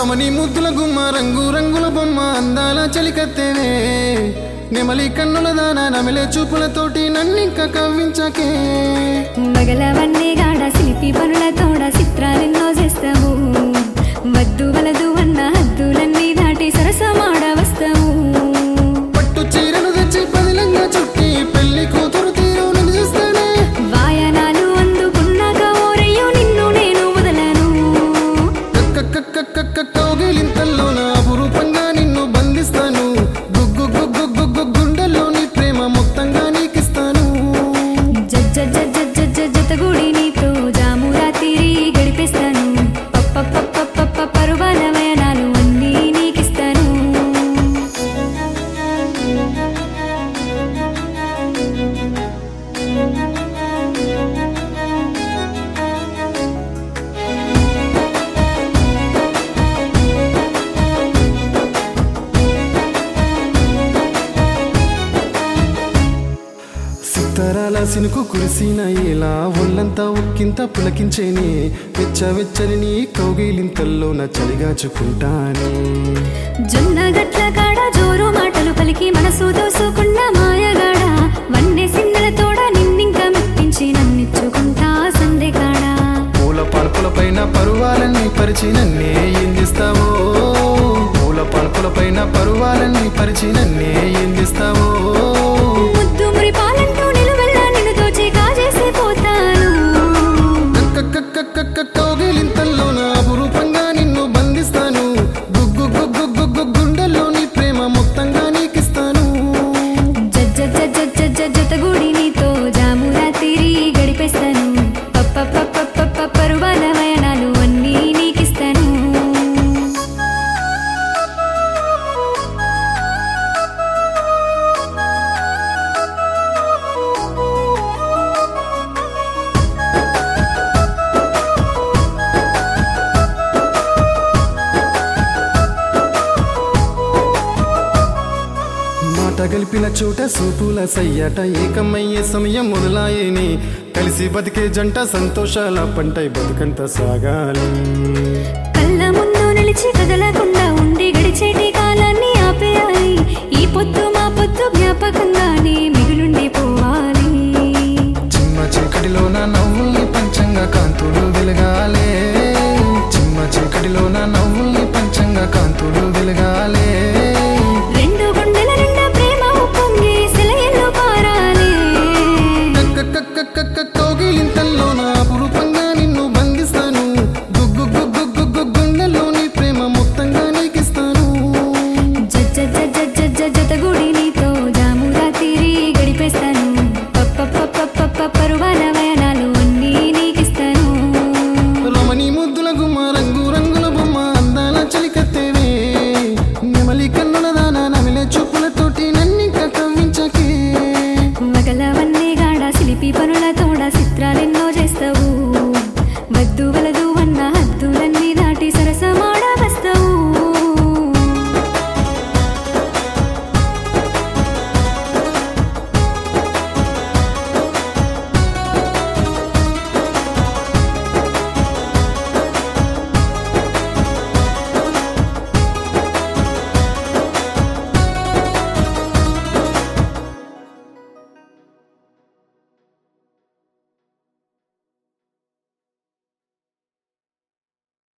రమణి ముద్దుల గుమ్మ రంగు రంగుల బొమ్మ అందాల చలికత్తేనే నెమలి కన్నుల దాన నమిలే చూపులతోటి నన్నింక కవ్వించకే మగలవన్నీ గాడ శిల్పి పనుల తోడ చిత్రాలెన్నో చేస్తావు వద్దు వలదు అన్న హద్దులన్నీ దాటి సరసమాడ వస్తావు పట్టు చీరను తెచ్చి పదిలంగా చుట్టి పెళ్లి కూతురు తీరు నిలిస్తానే వాయనాలు అందుకున్నాక ఓరయ్యో నిన్ను నేను వదలను కౌగిలింతల్లో నా అపురూపంగా నిన్ను బంధిస్తాను గుగ్గు గుగ్గు గుగ్గు గుండెల్లో నీ ప్రేమ మొత్తంగా నీకిస్తాను జజ్జ జజ్జ జజ్జ జతగుడి నీతో జాము రాత్రి గడిపేస్తాను పప్ప పప్ప పప్ప పరువాల వయనాలు అన్నీ నీకిస్తాను సిత్తరాల సినుకు కురిసిన ఇలా ఒళ్ళంతా ఉక్కింత పులకించేనే వెచ్చ వెచ్చని నీ కౌగిలింతల్లో నా చలిగాచుకుంటానే జొన్న గట్ల కాడ జోరు మాటలు పలికి మనసు దోసుకున్న మాయగాడ వన్నె సిన్నెల తోడ నిన్నింక మెప్పించి నన్నిచ్చుకుంటా సందె కాడ పూల పలుపుల పైన పరువాలన్నీ పరిచి నన్నే ఏం చేస్తావో పూల పలుపుల పైన పరువాలన్నీ పరిచి నన్నే ఏం చేస్తావో ముద్దు మురిపాలంటూ నిలువెల్లా నిన్ను దోచి కాజేసి పోతాను కౌగిలింతల్లో నా అపురూపంగా నిన్ను బంధిస్తాను గుగ్గు గుగ్గు గుగ్గు గుండెల్లో నీ ప్రేమ మొత్తంగా నీకిస్తాను జజ్జ జజ్జ జజ్జ జతగుడి నీతో జాము రాత్రి గడిపేస్తాను పప్ప పప్ప పప్ప పరువాల వయనాలు అన్నీ నీకిస్తాను మాట గలిపిన చోట సూపుల సయ్యాట ఏకమయ్యే సమయం మొదలాయేని కలిసి బతికే జంట సంతోషాల పంటై బతుకంత సాగాలి కళ్ళ ముందు నిలిచి కదలకుండా ఉండి గడిచేటి కాలాన్ని